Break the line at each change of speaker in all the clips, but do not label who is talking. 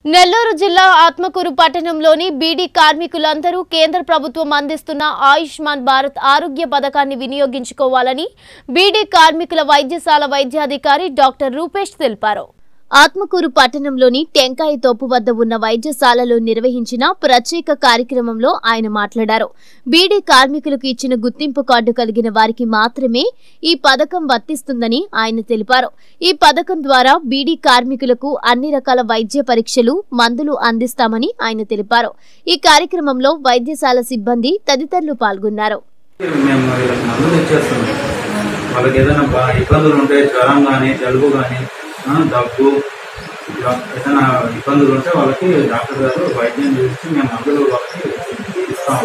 నెల్లూరు జిల్లా ఆత్మకూరు పట్టణంలోని బీడీ కార్మికులందరూ కేంద్ర ప్రభుత్వం అందిస్తున్న ఆయుష్మాన్ భారత్ ఆరోగ్య పథకాన్ని వినియోగించుకోవాలని బీడీ కార్మికుల వైద్యశాల వైద్యాధికారి డాక్టర్ రూపేష్ తెలిపారు ఆత్మకూరు పట్టణంలోని టెంకాయ తోపు వద్ద ఉన్న వైద్యశాలలో నిర్వహించిన ప్రత్యేక కార్యక్రమంలో ఆయన మాట్లాడారు బీడీ కార్మికులకు ఇచ్చిన గుర్తింపు కార్డు కలిగిన వారికి మాత్రమే ఈ పథకం వర్తిస్తుందని ఆయన తెలిపారు ఈ పథకం ద్వారా బీడీ కార్మికులకు అన్ని రకాల వైద్య పరీక్షలు మందులు అందిస్తామని ఆయన తెలిపారు ఈ కార్యక్రమంలో వైద్యశాల సిబ్బంది తదితరులు పాల్గొన్నారు
మేము వీళ్ళకి మందులు ఇచ్చేస్తున్నాం వాళ్ళకి ఏదైనా బా ఇబ్బందులు ఉంటే జ్వరం కానీ జలుబు కానీ దగ్గు ఇలా ఏదైనా ఇబ్బందులు ఉంటే వాళ్ళకి డాక్టర్ గారు వైద్యం చూసి మేము మందులు వాళ్ళకి ఇస్తాము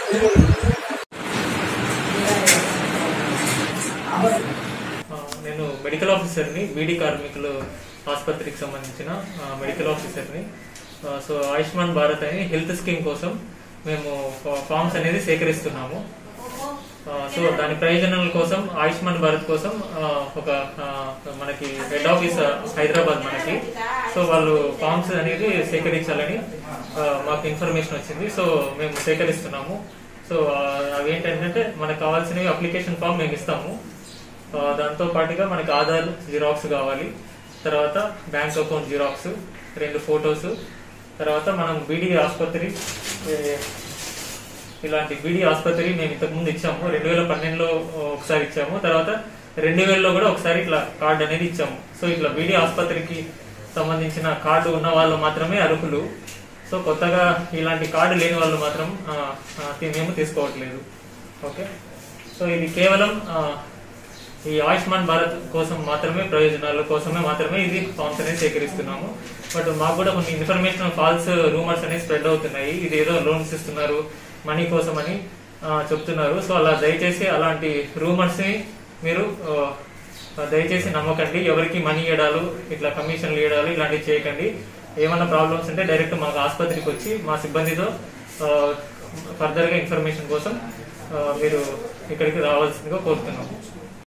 ఆ, నేను మెడికల్ ఆఫీసర్ని బీడీ కార్మికులు ఆసుపత్రికి సంబంధించిన ఆ, మెడికల్ ఆఫీసర్ని ఆ, సో ఆయుష్మాన్ భారత్ అని హెల్త్ స్కీమ్ కోసం మేము ఫా- ఫామ్స్ అనేది సేకరిస్తున్నాము ఆ, సో దాని ప్రయోజనాల కోసం ఆయుష్మాన్ భారత్ కోసం ఆ, ఒక ఆ, మనకి హెడ్ ఆఫీస్ హైదరాబాద్ మనకి సో వాళ్ళు ఫామ్స్ అనేది సేకరించాలని ఆ, మాకు ఇన్ఫర్మేషన్ వచ్చింది సో మేము సేకరిస్తున్నాము సో ఆ, అవి ఏంటంటే మనకు కావాల్సినవి అప్లికేషన్ ఫామ్ మేము ఇస్తాము ఆ, దాంతో పాటుగా మనకి ఆధార్ జిరాక్స్ కావాలి తర్వాత బ్యాంక్ అకౌంట్ జిరాక్స్ రెండు ఫొటోస్ తర్వాత మనం బీడీ ఆసుపత్రి ఏ, ఇలాంటి బీడీ ఆసుపత్రి మేము ఇంతకు ముందు ఇచ్చాము రెండు వేల పన్నెండులో ఒకసారి ఇచ్చాము తర్వాత రెండు వేలలో కూడా ఒకసారి ఇట్లా కార్డు అనేది ఇచ్చాము సో ఇట్లా బీడీ ఆసుపత్రికి సంబంధించిన కార్డు ఉన్న వాళ్ళు మాత్రమే అర్హులు సో కొత్తగా ఇలాంటి కార్డు లేని వాళ్ళు మాత్రం ఆ, ఆ, తీ- మేము తీసుకోవట్లేదు ఓకే సో ఇది కేవలం ఆ, ఈ ఆయుష్మాన్ భారత్ కోసం మాత్రమే ప్రయోజనాల కోసమే మాత్రమే ఇది ఫామ్స్ అనేది సేకరిస్తున్నాము బట్ మాకు కూడా కొన్ని ఇన్ఫర్మేషన్ ఫాల్స్ రూమర్స్ అనేవి స్ప్రెడ్ అవుతున్నాయి ఇది ఏదో లోన్స్ ఇస్తున్నారు మనీ కోసం అని ఆ, చెప్తున్నారు సో అలా దయచేసి అలాంటి రూమర్స్ ని మీరు ఆ, దయచేసి నమ్మకండి ఎవరికి మనీ ఇవ్వడాలు ఇట్లా కమిషన్లు ఇవ్వడాలు ఇలాంటివి చేయకండి ఏమన్నా ప్రాబ్లమ్స్ ఉంటే డైరెక్ట్ మాకు ఆసుపత్రికి వచ్చి మా సిబ్బందితో ఫర్దర్ గా ఇన్ఫర్మేషన్ కోసం ఆ, మీరు ఇక్కడికి రావాల్సిందిగా కోరుతున్నాము